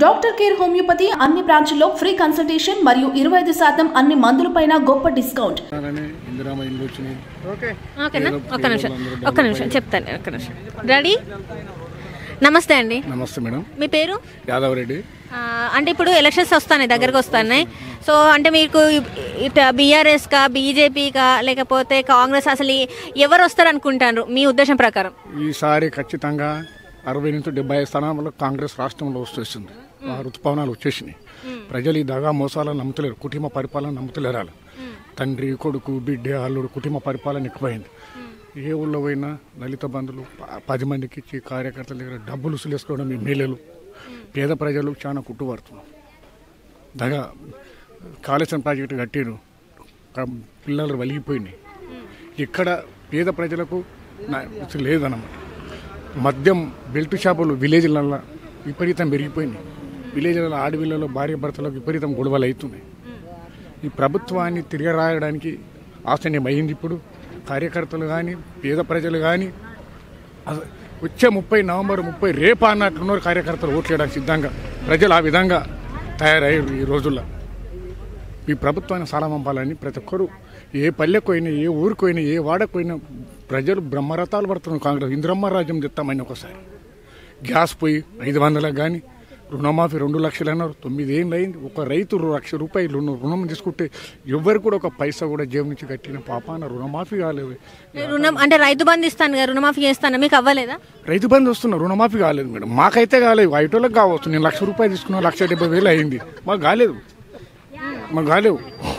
Doctor care homeopathy అన్ని బ్రాంచ్ల్లో free consultation మరియు ఇరవై ఐదు శాతం అన్ని మందులపైన గొప్ప డిస్కౌంట్ అలానే ఇందిరామ ఇల్లు వచ్చినాయి ఓకేనా ఒక్క నిమిషం ఒక్క నిమిషం చెప్తాను ఒక్క నిమిషం రెడీ నమస్తే అండి నమస్తే మేడం మీ పేరు యాదవ్ రెడ్డి ఆ, అంటే ఇప్పుడు ఎలక్షన్స్ వస్తాయి దగ్గరకు వస్తున్నాయి సో అంటే మీకు ఇటు బీఆర్ఎస్కా బీజేపీకా లేకపోతే కాంగ్రెస్ అసలు ఈ- ఎవరు వస్తారు అనుకుంటారు మీ ఉద్దేశం ప్రకారం ఈసారి ఖచ్చితంగా అరవై నుంచి డెబ్బై స్థానాల్లో కాంగ్రెస్ రాష్ట్రంలో వస్తుంది ఆ ఋతుపవనాలు వచ్చేసినాయి ప్రజలు ఈ దగా మోసాలను నమ్ముతలేరు కుటుంబ పరిపాలన నమ్ముతలేరు వాళ్ళు తండ్రి కొడుకు బిడ్డ అల్లుడు కుటుంబ పరిపాలన ఎక్కువైంది ఏ ఊళ్ళో పోయినా దళిత బంధువులు ప- పది మందికి ఇచ్చి కార్యకర్తల దగ్గర డబ్బులు సులేసుకోవడం ఈ మేలలు పేద ప్రజలు చాలా కుట్టుబడుతున్నారు దగా కాళేశ్వరం ప్రాజెక్టు కట్టారు క- పిల్లలు వలిగిపోయినాయి ఇక్కడ పేద ప్రజలకు నా- అసలు లేదన్నమాట మద్యం బెల్ట్ షాపులు విలేజ్లలో విపరీతం పెరిగిపోయినాయి విలేజ్లలో ఆడవిళ్ళలో భార్య భర్తలకు విపరీతం గొడవలు అవుతున్నాయి ఈ ప్రభుత్వాన్ని తిరగరాయడానికి ఆశన్యం అయింది ఇప్పుడు కార్యకర్తలు కానీ పేద ప్రజలు కానీ అస- వచ్చే ముప్పై నవంబర్ ముప్పై రేపు అన్నట్లున్నారు కార్యకర్తలు ఓట్లేయడానికి సిద్ధంగా ప్రజలు ఆ విధంగా తయారయ్యారు ఈ రోజుల్లో ఈ ప్రభుత్వాన్ని సాలా పంపాలని ప్రతి ఒక్కరు ఏ పల్లెకు పోయినా ఏ ఊరికి పోయినా ఏ వాడకు పోయినా ప్రజలు బ్రహ్మరథాలు పడుతున్నారు కాంగ్రెస్ ఇంద్రమ్మ రాజ్యం తెస్తామని ఒకసారి గ్యాస్ పోయి ఐదు వందలకు కానీ రుణమాఫీ రెండు లక్షలు అన్నారు తొమ్మిది ఏళ్ళు అయింది ఒక రైతు రు- లక్ష రూపాయలు రుణ- రుణం తీసుకుంటే ఎవరు కూడా ఒక పైసా కూడా జేబు నుంచి కట్టిన పాపాన రుణమాఫీ కాలేదు రుణం అంటే రైతు బంధు ఇస్తాను కదా రుణమాఫీ చేస్తాను మీకు అవ్వలేదా రైతు బంధు వస్తున్నారు రుణమాఫీ కాలేదు మేడం మాకైతే కాలేదు ఐటోళ్ళకి కావచ్చు నేను లక్ష రూపాయలు తీసుకున్నా లక్ష డెబ్బై వేలు అయింది మాకు కాలేదు మాకు కాలేవు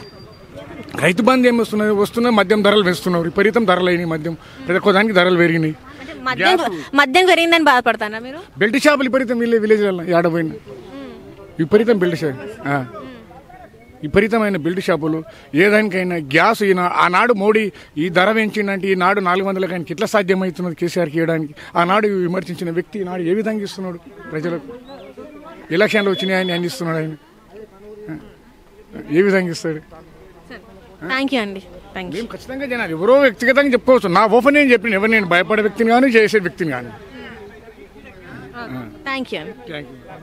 రైతు బంధు ఏమి వస్తున్నది వస్తున్నది మద్యం ధరలు వేస్తున్నారు విపరీతం ధరలు అయినాయి మద్యం ప్రతి ఒక్క దానికి ధరలు పెరిగినాయి అంటే మద్యం మద్యం పెరిగిందని బాధపడతానా మీరు బెల్ట్ షాపులు విపరీతం వీళ్ళే విలేజ్లలో ఏడపోయిన విపరీతం బెల్ట్ షాప్ ఆ. విపరీతమైన బెల్ట్ షాపులు ఏదానికైనా గ్యాస్ ఈయన ఆనాడు మోడీ ఈ ధర పెంచిందంటే ఈనాడు నాలుగు వందలకి ఆయనకి ఎట్లా సాధ్యమవుతున్నది కేసీఆర్కి ఇవ్వడానికి ఆనాడు విమర్శించిన వ్యక్తి ఈనాడు ఏ విధంగా ఇస్తున్నాడు ప్రజలకు ఎలక్షన్లు వచ్చినాయి ఆయన ఆయన ఇస్తున్నాడు ఆయన ఆ. ఏ విధంగా ఇస్తాడు థ్యాంక్ యూ అండి థ్యాంక్ యూ మేము ఖచ్చితంగా జనాలు ఎవరో వ్యక్తిగతంగా చెప్పుకోవచ్చు నా ఓపెన్ నేను చెప్పిన ఎవరు నేను భయపడే వ్యక్తిని కానీ చేసే వ్యక్తిని కానీ థ్యాంక్ యూ అండి థ్యాంక్ యూ